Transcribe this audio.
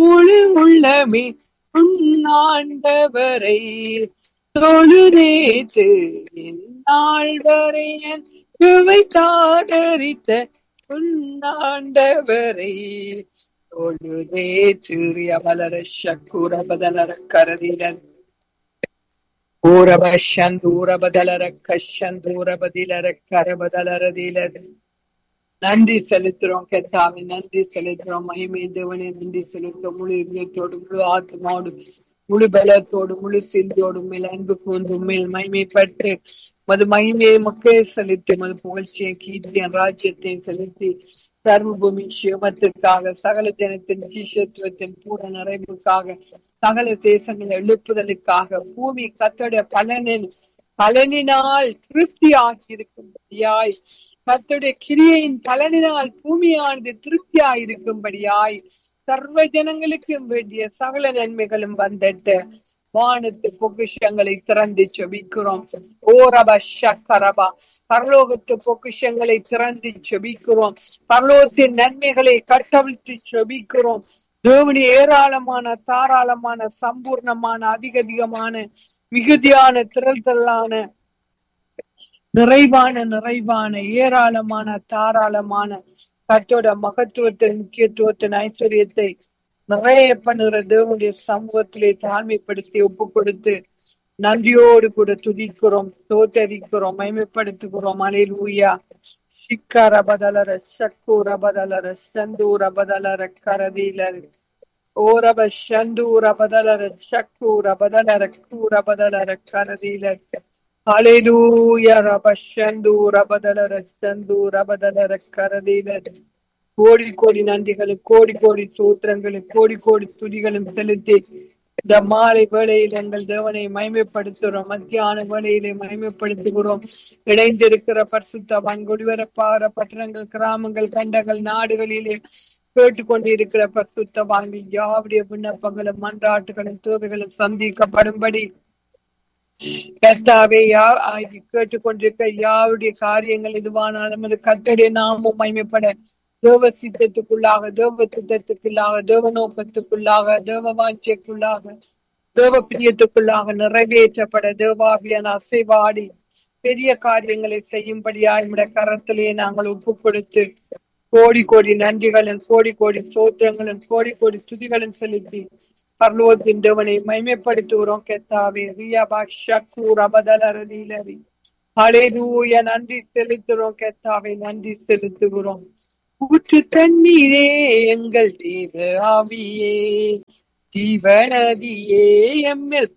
முழு உள்ளமே உன்னாண்டவரை தொழுதேத்து நாள் வரை என் கிருபை தாதரித்த உன்னாண்டவரை தொழுதேத்து ரியமலர சக்குர பதலர கரதிலன் ஊரப சந்தூர பதலர கஷந்தூர பதிலர கரபதலரதிலர் நன்றி செலுத்துறோம் கத்தாவை நன்றி செலுத்துறோம் மகிமை தேவனே நன்றி செலுத்த முழு இதயத்தோடு முழு ஆத்மாவோடு முழு பலத்தோடு முழு சிந்தியோடு மேல் அன்பு கூர்ந்து மேல் மகிமைப்பட்டு மது மகிமையை மக்கே செலுத்தி மது புகழ்ச்சியை கீர்த்தியன் ராஜ்யத்தை செலுத்தி சர்வபூமி சிவமத்திற்காக சகல ஜனத்தின் கீஷத்துவத்தின் பூர நிறைவுக்காக சகல தேசங்கள் எழுப்புதலுக்காக பூமி கத்தோட பலனின் பலனினால் திருப்தி ஆகியிருக்கும்படியாய் கத்துடைய கிரியையின் பலனினால் பூமியானது திருப்தியாய் இருக்கும்படியாய் சர்வ ஜனங்களுக்கும் வேண்டிய சகல நன்மைகளும் வந்திட்டு வானத்து பொக்கிஷங்களை திறந்து செபிக்கிறோம் ஓரபா ஷக்கரபா பரலோகத்து பொக்கிஷங்களை திறந்து செபிக்கிறோம் பரலோகத்தின் நன்மைகளை கட்டவிழ்த்து செபிக்கிறோம் தேவனி ஏராளமான தாராளமான சம்பூர்ணமான அதிக அதிகமான மிகுதியான திரள் திரளான நிறைவான நிறைவான ஏராளமான தாராளமான கத்தோட மகத்துவத்தின் முக்கியத்துவத்தின் ஐஸ்வர்யத்தை நிறைய பண்ணுகிற தேவனுடைய சமூகத்திலே தாழ்மைப்படுத்தி ஒப்பு கொடுத்து நன்றியோடு கூட துதிக்கிறோம் தோத்தரிக்கிறோம் மைமைப்படுத்துகிறோம் அலையிலூயா ಶಿಕ್ಕರ ಬದಲರ ಶಕ್ಕೂರ ಬದಲರ ಸಂದೂರ ಬದಲರ ಕರದೀಲರ ಓರಬ ಶಂದೂರ ಬದಲರ ಶಕ್ಕೂರ ಬದಲರ ಕೂರ ಬದಲರ ಕರದೀಲರ ಹಳೆಲೂಯ ರಬ ಶಂದೂರ ಬದಲರ ಸಂದೂರ ಬದಲರ கரதீலர் கோடி கோடி நன்றிகளும் கோடி கோடி சூத்திரங்களும் கோடி கோடி துதிகளும் செலுத்தி இந்த மாலை வேளையில் எங்கள் தேவனை மைமைப்படுத்துகிறோம் மத்தியான வேளையிலே மைமைப்படுத்துகிறோம் இணைந்திருக்கிற பரிசுத்தவான் குடிவரப்பாகிற பட்டணங்கள் கிராமங்கள் கண்டங்கள் நாடுகளிலே கேட்டுக்கொண்டிருக்கிற பரிசுத்தவான்கள் யாவுடைய விண்ணப்பங்களும் மன்றாட்டுகளும் தேவைகளும் சந்திக்கப்படும்படி கர்த்தாவே யா கேட்டுக்கொண்டிருக்க யாவுடைய காரியங்கள் இதுவானாலும் அது கத்தடைய நாமும் மைமைப்பட தேவ சித்தத்துக்குள்ளாக தேவ திட்டத்துக்குள்ளாக தேவ நோக்கத்துக்குள்ளாக தேவ வாஞ்சியக்குள்ளாக தேவ பிரியத்துக்குள்ளாக நிறைவேற்றப்பட தேவாபியான அசைவாடி பெரிய காரியங்களை செய்யும்படியாய் நம்முடைய கரத்திலே நாங்கள் ஒப்பு கொடுத்து கோடி கோடி நன்றிகளும் கோடி கோடி சோத்திரங்களும் கோடி கோடி துதிகளும் செலுத்தி பர்லோகத்தின் தேவனை மைமைப்படுத்துகிறோம் கெத்தாவே ரியாபா ஷக்கூர் அபதலரதிலரி அலேலூய நன்றி செலுத்துகிறோம் கெத்தாவை நன்றி செலுத்துகிறோம் ஊற்று தண்ணீரே எங்கள் தேவ ஆவியே ஜீவநதியே எம்மில்